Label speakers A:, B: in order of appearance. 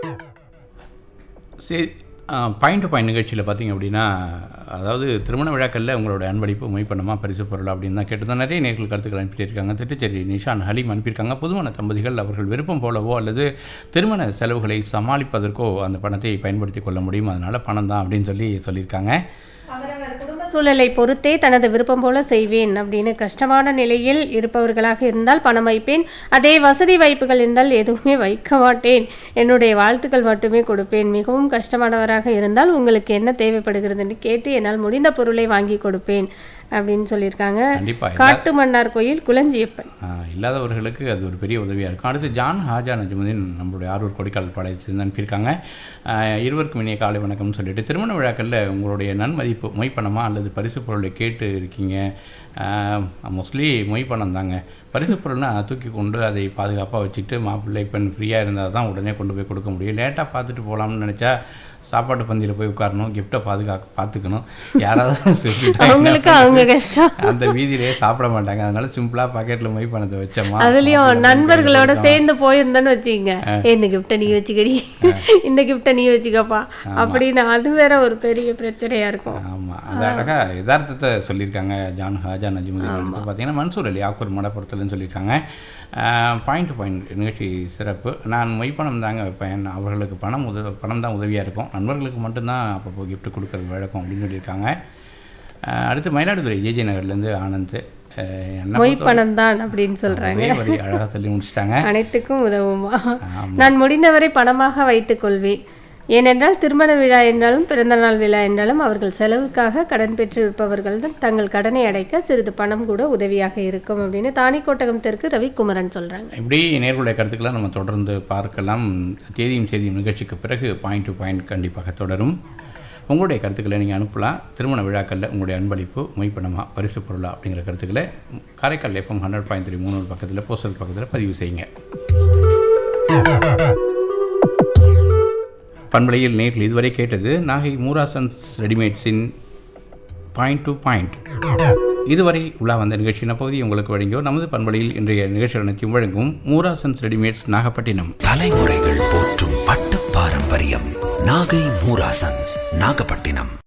A: சரி point to point நிகழ்ச்சியில் பார்த்தீங்க அப்படின்னா அதாவது திருமண விழாக்களில் உங்களோட அன்பளிப்பு மொய்ப்பணமாக பரிசு பொருள் அப்படின்னு தான் கேட்டு தான் நிறைய நேர்கள் கருத்துக்கள் அனுப்பிட்டு இருக்காங்க திட்டச்சேரி நிஷான் ஹலீம் அனுப்பியிருக்காங்க புதுமண தம்பதிகள் அவர்கள் விருப்பம் போலவோ அல்லது திருமண செலவுகளை சமாளிப்பதற்கோ அந்த பணத்தை பயன்படுத்தி கொள்ள முடியும் அதனால் பணம் தான் அப்படின்னு சொல்லி சொல்லியிருக்காங்க
B: அவரவர் குடும்ப சூழலை பொறுத்தே தனது விருப்பம் போல செய்வேன் அப்படின்னு கஷ்டமான நிலையில் இருப்பவர்களாக இருந்தால் பணம் வைப்பேன் அதே வசதி வாய்ப்புகள் இருந்தால் எதுவுமே வைக்க மாட்டேன் என்னுடைய வாழ்த்துக்கள் மட்டுமே கொடுப்பேன் மிகவும் கஷ்டமானவராக இருந்தால் உங்களுக்கு என்ன தேவைப்படுகிறதுன்னு கேட்டு என்னால் முடிந்த பொருளை வாங்கி கொடுப்பேன் அப்படின்னு சொல்லியிருக்காங்க
A: கண்டிப்பாக
B: காட்டு மன்னார் கோயில் குளஞ்சியப்பன்
A: இல்லாதவர்களுக்கு அது ஒரு பெரிய உதவியாக இருக்கும் அடுத்து ஜான் ஹாஜா நஜமுதீன் நம்மளுடைய ஆரூர் கொடிக்கால் பாளையத்திலிருந்து அனுப்பியிருக்காங்க ஆஹ் இருவருக்கும் இனிய காலை வணக்கம்னு சொல்லிட்டு திருமண விழாக்களில் உங்களுடைய நன்மதிப்பு மொய்ப்பணமா அல்லது பரிசு பொருளை கேட்டு இருக்கீங்க மோஸ்ட்லி மொய்ப்பணம் தாங்க பரிசு பொருள்னா தூக்கி கொண்டு அதை பாதுகாப்பாக வச்சுட்டு மாப்பிள்ளை பெண் ஃப்ரீயாக இருந்தால் தான் உடனே கொண்டு போய் கொடுக்க முடியும் லேட்டாக பார்த்துட்டு போகலாம்னு நினச்சா சாப்பாட்டு பந்தியில் போய் உட்காரணும் கிஃப்ட்டை பாதுகாக்க பார்த்துக்கணும் யாராவது சொல்லிட்டாங்கன்னா
B: அவங்களுக்கு அவங்க கஷ்டம்
A: அந்த வீதியிலே சாப்பிட மாட்டாங்க அதனால சிம்பிளா பாக்கெட்ல மை பணத்தை வச்சோமா
B: அதுலயும் நண்பர்களோட சேர்ந்து போயிருந்தேன்னு வச்சுக்கங்க இந்த கிஃப்ட்டை நீ வச்சுக்கடி இந்த கிஃப்ட்டை நீ வச்சுக்கப்பா அப்படின்னு அது வேற ஒரு பெரிய பிரச்சனையா இருக்கும்
A: ஆமா அது அழகா யதார்த்தத்தை சொல்லியிருக்காங்க ஜான் ஹாஜா நஜிமுதீன் வந்து பார்த்தீங்கன்னா மன்சூர் அலி ஆக்கூர் மடப்புறத்துலன்னு சொல்லியிருக்காங்க பாயிண்ட் டு பாயிண்ட் நிகழ்ச்சி சிறப்பு நான் மொய்ப்பணம் தாங்க வைப்பேன் அவர்களுக்கு பணம் உதவ பணம் தான் உதவியாக இருக்கும் நண்பர்களுக்கு மட்டும்தான் அப்பப்போ gift கொடுக்கறது வழக்கம் அப்படின்னு சொல்லியிருக்காங்க ஆஹ் அடுத்து மயிலாடுதுறை ஜேஜே நகர்லேருந்து ஆனந்த் ஆஹ் என்ன
B: மொய் பணம் தான் அப்படின்னு சொல்றாங்க
A: ஒரே வரி அழகாக சொல்லி முடிச்சிட்டாங்க
B: அனைத்துக்கும் உதவுமா
A: ஆமா.
B: நான் முடிந்தவரை பணமாக வைத்துக் கொள்வேன் ஏனென்றால் திருமண விழா என்றாலும் பிறந்தநாள் விழா என்றாலும் அவர்கள் செலவுக்காக கடன் பெற்றிருப்பவர்கள் தான் தங்கள் கடனை அடைக்க சிறிது பணம் கூட உதவியாக இருக்கும் அப்படின்னு தானிக்கோட்டகம் தெற்கு ரவிக்குமரன் சொல்றாங்க
A: இப்படி நேர்களுடைய கருத்துக்களை நம்ம தொடர்ந்து பார்க்கலாம் தேதியும் செய்தியும் நிகழ்ச்சிக்கு பிறகு பாயிண்ட் டு பாயிண்ட் கண்டிப்பாக தொடரும் உங்களுடைய கருத்துக்களை நீங்கள் அனுப்பலாம் திருமண விழாக்களில் உங்களுடைய அன்பளிப்பு மொய்ப்பணமா பரிசு பொருளா அப்படிங்கிற கருத்துக்களை Karaikal FM hundred point three மூணு பக்கத்தில் போஸ்டல் பக்கத்தில் பதிவு செய்யுங்க பண்பலையில் நேரில் இதுவரை கேட்டது நாகை மூராசன்ஸ் ரெடிமேட்ஸின் பாயிண்ட் டு பாயிண்ட் இதுவரை உலா வந்த நிகழ்ச்சியின் பகுதி உங்களுக்கு வழங்கியோர் நமது பண்பலையில் இன்றைய நிகழ்ச்சிகள் அனைத்தையும் வழங்கும் மூராசன்ஸ் ரெடிமேட்ஸ் நாகப்பட்டினம்
C: தலைமுறைகள் போற்றும் பட்டு பாரம்பரியம் நாகை மூராசன்ஸ் நாகப்பட்டினம்